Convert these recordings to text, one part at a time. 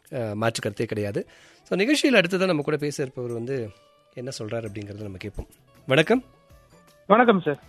அஹ், மாற்று கருத்தே கிடையாது ஸோ நிகழ்ச்சியில் அடுத்ததான் நம்ம கூட பேச இருப்பவர் வந்து என்ன சொல்கிறார் அப்படிங்கிறத நம்ம கேட்போம் வணக்கம் வணக்கம் சார்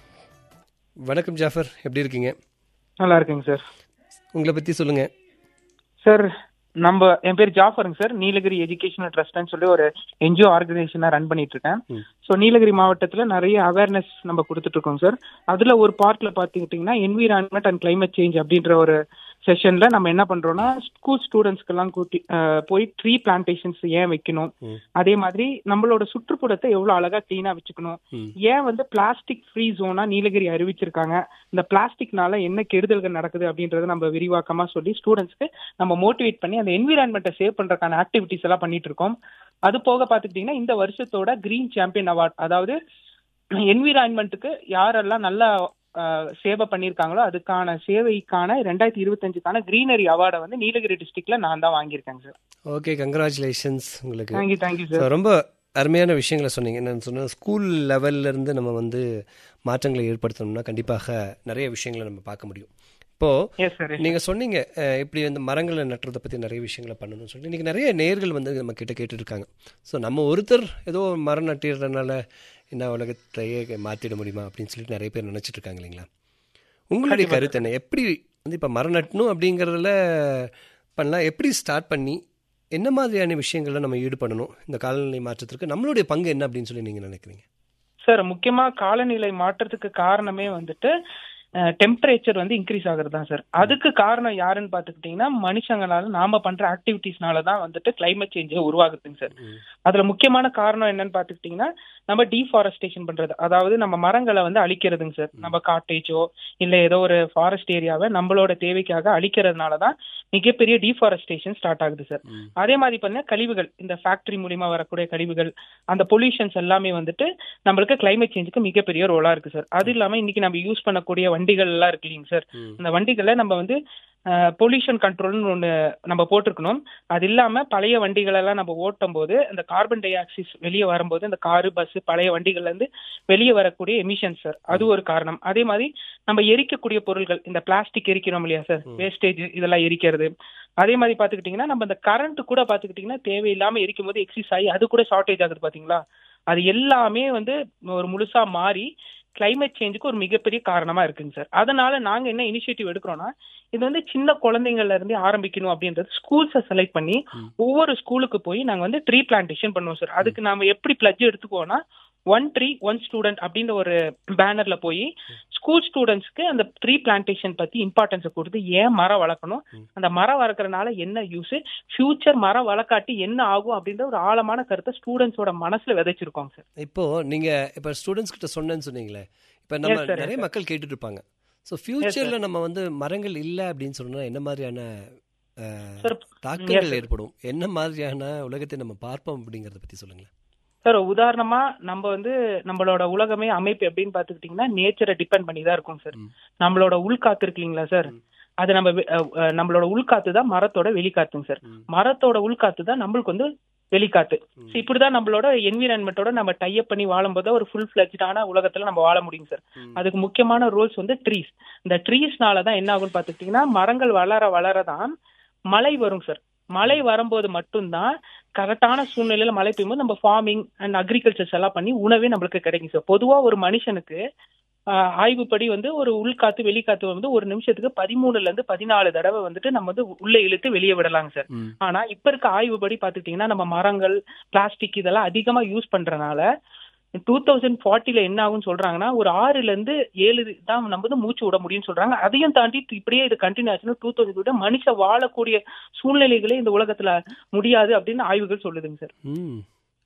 வணக்கம் ஜாஃபர் எப்படி இருக்கீங்க நல்லா இருக்கேங்க சார் உங்களை பற்றி சொல்லுங்கள் சார் நம்ம என் பேர் ஜாஃபருங்க சார் நீலகிரி எஜுகேஷனல் ட்ரஸ்ட்னு சொல்லி ஒரு என்ஜிஓ ஆர்கனைசேஷனா ரன் பண்ணிட்டு இருக்கேன் ம். ஸோ நீலகிரி மாவட்டத்துல நிறைய அவேர்னஸ் நம்ம கொடுத்துட்டு இருக்கோம் சார் அதுல ஒரு பார்ட்ல பாத்துக்கிட்டீங்கன்னா என்விரான்மெண்ட் அண்ட் climate சேஞ்ச் அப்படின்ற ஒரு செஷன்ல நம்ம என்ன பண்றோம்னா ஸ்கூல் ஸ்டூடெண்ட்ஸ்க்கெல்லாம் கூட்டி அஹ், போய் ட்ரீ பிளான்டேஷன்ஸ் ஏன் வைக்கணும் ம். அதே மாதிரி நம்மளோட சுற்றுப்புறத்தை எவ்வளவு அழகா கிளீனா வச்சுக்கணும் ம். ஏன் வந்து பிளாஸ்டிக் ஃப்ரீ ஜோனா நீலகிரி அறிவிச்சிருக்காங்க இந்த பிளாஸ்டிக்னால என்ன கெடுதல்கள் நடக்குது அப்படின்றத நம்ம விரிவாக்கமா சொல்லி ஸ்டூடெண்ட்ஸ்க்கு நம்ம மோட்டிவேட் பண்ணி அந்த என்விரான்மெண்ட்டை சேவ் பண்றதுக்கான ஆக்டிவிட்டிஸ் எல்லாம் பண்ணிட்டு இருக்கோம் அது போக பாத்துக்கிட்டீங்கன்னா இந்த வருஷத்தோட கிரீன் சாம்பியன் அவார்ட் அதாவது என்விரான்மெண்ட்டுக்கு யாரெல்லாம் நல்லா அஹ், சேவை பண்ணியிருக்காங்களோ அதுக்கான சேவைக்கான ரெண்டாயிரத்தி இருபத்தஞ்சுக்கான கிரீனரி அவார்டை வந்து நீலகிரி டிஸ்ட்ரிக்ட்ல நான் தான் வாங்கியிருக்கேன் சார் ஓகே கங்க்ராச்சுலேஷன்ஸ் உங்களுக்கு தேங்க்யூ தேங்க்யூ ஸோ சார் ரொம்ப அருமையான விஷயங்களை சொன்னீங்க என்னன்னு சொன்னால் ஸ்கூல் லெவல்ல இருந்து நம்ம வந்து மாற்றங்களை ஏற்படுத்தணும்னா கண்டிப்பாக நிறைய விஷயங்களை நம்ம பார்க்க முடியும் இப்போது எஸ் சார் நீங்கள் சொன்னீங்க அஹ், இப்படி வந்து மரங்களை நட்டுறதை பற்றி நிறைய விஷயங்களை பண்ணணும்னு சொல்லி இன்றைக்கி நிறைய நேர்கள் வந்து நம்ம கிட்ட கேட்டுருக்காங்க ஸோ நம்ம ஒருத்தர் ஏதோ ஒரு மரம் நட்டிடுறதுனால என்ன உலகத்தையே மாற்றிட முடியுமா அப்படின்னு சொல்லிட்டு நிறைய பேர் நினச்சிட்டு இருக்காங்க இல்லைங்களா உங்களுடைய கருத்து என்ன எப்படி வந்து இப்போ மரம் நட்டணும் அப்படிங்கிறதுல பண்ணலாம் எப்படி ஸ்டார்ட் பண்ணி என்ன மாதிரியான விஷயங்கள்ல நம்ம ஈடுபடணும் இந்த காலநிலை மாற்றத்திற்கு நம்மளுடைய பங்கு என்ன அப்படின்னு சொல்லி நீங்கள் நினைக்கிறீங்க சார் முக்கியமா காலநிலை மாற்றத்துக்கு காரணமே வந்துட்டு டெம்பரேச்சர் வந்து இன்க்ரீஸ் ஆகுறது தான் சார் அதுக்கு காரணம் யாருன்னு பாத்துக்கிட்டீங்கன்னா மனுஷங்களால நாம பண்ற ஆக்டிவிட்டிஸ்னால தான் வந்துட்டு கிளைமேட் சேஞ்சே உருவாகுதுங்க சார் அதுல முக்கியமான காரணம் என்னன்னு பாத்துக்கிட்டீங்கன்னா நம்ம டீஃபாரஸ்டேஷன் பண்றது அதாவது நம்ம மரங்களை வந்து அழிக்கிறதுங்க சார் நம்ம காட்டேஜோ இல்ல ஏதோ ஒரு ஃபாரஸ்ட் ஏரியாவை நம்மளோட தேவைக்காக அழிக்கிறதுனால தான் மிகப்பெரிய டீஃபாரஸ்டேஷன் ஸ்டார்ட் ஆகுது சார் ம். அதே மாதிரி பார்த்தீங்கன்னா கழிவுகள் இந்த ஃபேக்டரி மூலியமா வரக்கூடிய கழிவுகள் அந்த பொல்யூஷன்ஸ் எல்லாமே வந்துட்டு நம்மளுக்கு கிளைமேட் சேஞ்சுக்கு மிகப்பெரிய ரோலா இருக்கு சார் அது இல்லாம இன்னைக்கு நம்ம யூஸ் பண்ணக்கூடிய வண்டிகள் எல்லாம் இருக்கு இல்லைங்க சார் ம். இந்த வண்டிகளை நம்ம வந்து பொல்யூஷன் கண்ட்ரோல்னு ஒன்று நம்ம போட்டிருக்கணும் அது இல்லாம பழைய வண்டிகள் எல்லாம் நம்ம ஓட்டும் போது இந்த கார்பன் டை ஆக்சைடு வெளியே வரும்போது இந்த காரு பஸ் பழைய வண்டிகள்ல இருந்து வெளியே வரக்கூடிய எமிஷன்ஸ் சார் அது ஒரு காரணம் அதே மாதிரி நம்ம எரிக்கக்கூடிய பொருட்கள் இந்த பிளாஸ்டிக் எரிக்கிறோம் இல்லையா சார் வேஸ்டேஜ் இதெல்லாம் எரிக்கிறது அதே மாதிரி பாத்துக்கிட்டீங்கன்னா நம்ம இந்த கரண்ட் கூட பாத்துக்கிட்டீங்கன்னா தேவையில்லாம எரிக்கும் போது எக்ஸிஸ் ஆகி அது கூட ஷார்டேஜ் ஆகுது பாத்தீங்களா அது எல்லாமே வந்து ஒரு முழுசா மாறி கிளைமேட் சேஞ்சுக்கு ஒரு மிகப்பெரிய காரணமா இருக்குங்க சார் அதனால நாங்க என்ன இனிஷியேட்டிவ் எடுக்கிறோம்னா இது வந்து சின்ன குழந்தைங்கள்ல இருந்து ஆரம்பிக்கணும் அப்படின்றது ஸ்கூல்ஸை செலக்ட் பண்ணி ஒவ்வொரு ஸ்கூலுக்கு போய் நாங்க வந்து ட்ரீ பிளான்டேஷன் பண்ணுவோம் சார் அதுக்கு நாம எப்படி பிளட்ஜ் எடுத்துக்குவோம்னா ஒன் ட்ரீ ஒன் ஸ்டூடெண்ட் அப்படின்ற ஒரு பேனர்ல போய் ஸ்கூல் ஸ்டூடெண்ட்ஸ்க்கு அந்த ட்ரீ பிளான்டேஷன் பத்தி இம்பார்ட்டன்ஸை கொடுத்து ஏன் மரம் வளர்க்கணும் அந்த மரம் வளர்க்கறதுனால என்ன யூஸ் ஃபியூச்சர் மரம் வளர்க்காட்டி என்ன ஆகும் அப்படின்ற ஒரு ஆழமான கருத்தை ஸ்டூடெண்ட்ஸோட மனசுல விதைச்சிருக்கோம் சார் இப்போ நீங்க இப்போ ஸ்டூடெண்ட்ஸ் கிட்ட சொன்னேன்னு சொன்னீங்களே இப்போ நம்ம Yes, sir, yes, நிறைய sir. மக்கள் கேட்டுட்டு இருப்பாங்க ஸோ ஃபியூச்சர்ல நம்ம வந்து மரங்கள் இல்லை அப்படின்னு சொன்னா என்ன மாதிரியான அஹ், Sir, தாக்கங்கள் yes, sir. ஏற்படும் என்ன மாதிரியான உலகத்தை நம்ம பார்ப்போம் அப்படிங்கறத பத்தி சொல்லுங்களேன் சார் உதாரணமா நம்ம வந்து நம்மளோட உலகமே அமைப்பு எப்படின்னு பாத்துக்கிட்டீங்கன்னா நேச்சரை டிபெண்ட் பண்ணி தான் இருக்கும் சார் ம். நம்மளோட உள்காத்து இருக்கு இல்லைங்களா சார் அது நம்ம வெ- அஹ் அஹ் நம்மளோட உள்காத்து தான் மரத்தோட வெளிக்காத்துங்க சார் ம். மரத்தோட உள்காத்து தான் நம்மளுக்கு வந்து வெளிக்காத்து ம். So இப்படிதான் நம்மளோட என்விரான்மெண்டோட நம்ம டைப் பண்ணி வாழும்போது ஒரு ஃபுல் ஃபிளஜ்டான உலகத்துல நம்ம வாழ முடியும் சார் ம். அதுக்கு முக்கியமான ரோல்ஸ் வந்து ட்ரீஸ் இந்த ட்ரீஸ்னால தான் என்ன ஆகும்னு பாத்துக்கிட்டீங்கன்னா மரங்கள் வளர வளர தான் மழை வரும் சார் மழை வரும்போது மட்டும்தான் கரெக்டான சூழ்நிலையில மழை பெய்யும்போது நம்ம ஃபார்மிங் அண்ட் அக்ரிகல்ச்சர்ஸ் எல்லாம் பண்ணி உணவே நம்மளுக்கு கிடைக்கும் சார் பொதுவா ஒரு மனுஷனுக்கு ஆஹ், ஆய்வுப்படி வந்து ஒரு உள்காத்து வெளிக்காத்து வந்து ஒரு நிமிஷத்துக்கு பதிமூணுல இருந்து பதினாலு தடவை வந்துட்டு நம்ம வந்து உள்ள இழுத்து வெளியே விடலாங்க சார் ம். ஆனா இப்ப இருக்க ஆய்வுப்படி பாத்துக்கிட்டீங்கன்னா நம்ம மரங்கள் பிளாஸ்டிக் இதெல்லாம் அதிகமா யூஸ் பண்றதுனால டூ தௌசண்ட் ஃபார்ட்டில என்ன ஆகும்னு சொல்றாங்கன்னா ஒரு ஆறுல இருந்து ஏழு தான் நம்ம வந்து மூச்சு விட முடியும்னு சொல்றாங்க அதையும் தாண்டி இப்படியே இது கண்டினியூ ஆச்சுன்னா டூ தௌசண்ட் விட மனுஷ வாழக்கூடிய சூழ்நிலைகளே இந்த உலகத்துல முடியாது அப்படின்னு ஆய்வுகள் சொல்லுதுங்க சார் ம்.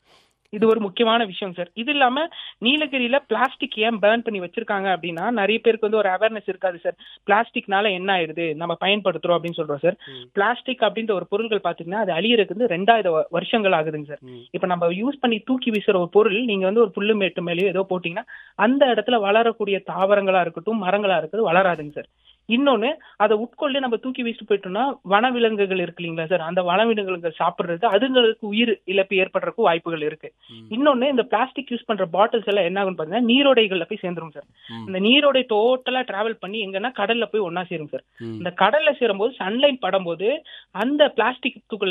இது ஒரு முக்கியமான விஷயம் சார் இது இல்லாம நீலகிரியில பிளாஸ்டிக் ஏன் பேர்ன் பண்ணி வச்சிருக்காங்க அப்படின்னா நிறைய பேருக்கு வந்து ஒரு அவேர்னஸ் இருக்காது சார் பிளாஸ்டிக்னால என்ன ஆயிடுது நம்ம பயன்படுத்துறோம் அப்படின்னு சொல்றோம் சார் ம். பிளாஸ்டிக் அப்படின்ற ஒரு பொருட்கள் பாத்தீங்கன்னா அது அழியறதுக்கு வந்து ரெண்டாயிரம் வ- வருஷங்கள் ஆகுதுங்க சார் ம். இப்ப நம்ம யூஸ் பண்ணி தூக்கி வீசுற ஒரு பொருள் நீங்க வந்து ஒரு புல்லு மேட்டு மேலேயோ ஏதோ போட்டீங்கன்னா அந்த இடத்துல வளரக்கூடிய தாவரங்களா இருக்கட்டும் மரங்களா இருக்கட்டும் வளராதுங்க சார் இன்னொன்னு அதை உட்கொண்டு நம்ம தூக்கி வீசிட்டு போயிட்டோம்னா வனவிலங்குகள் இருக்கு இல்லைங்களா சார் அந்த வனவிலங்குகள் சாப்பிடுறது அதுங்களுக்கு உயிர் இழப்பு ஏற்படுறதுக்கு வாய்ப்புகள் இருக்கு ம். இன்னொன்னு இந்த பிளாஸ்டிக் யூஸ் பண்ற பாட்டில்ஸ் எல்லாம் என்ன ஆகும்னு பாத்தீங்கன்னா நீரோடைகள்ல போய் சேர்ந்துரும் சார் ம். இந்த நீரோடை டோட்டலா டிராவல் பண்ணி எங்கன்னா கடல்ல போய் ஒன்னா சேரும் சார் ம். இந்த கடல்ல சேரும்போது சன்லைட் படும்போது அந்த பிளாஸ்டிக் துகள்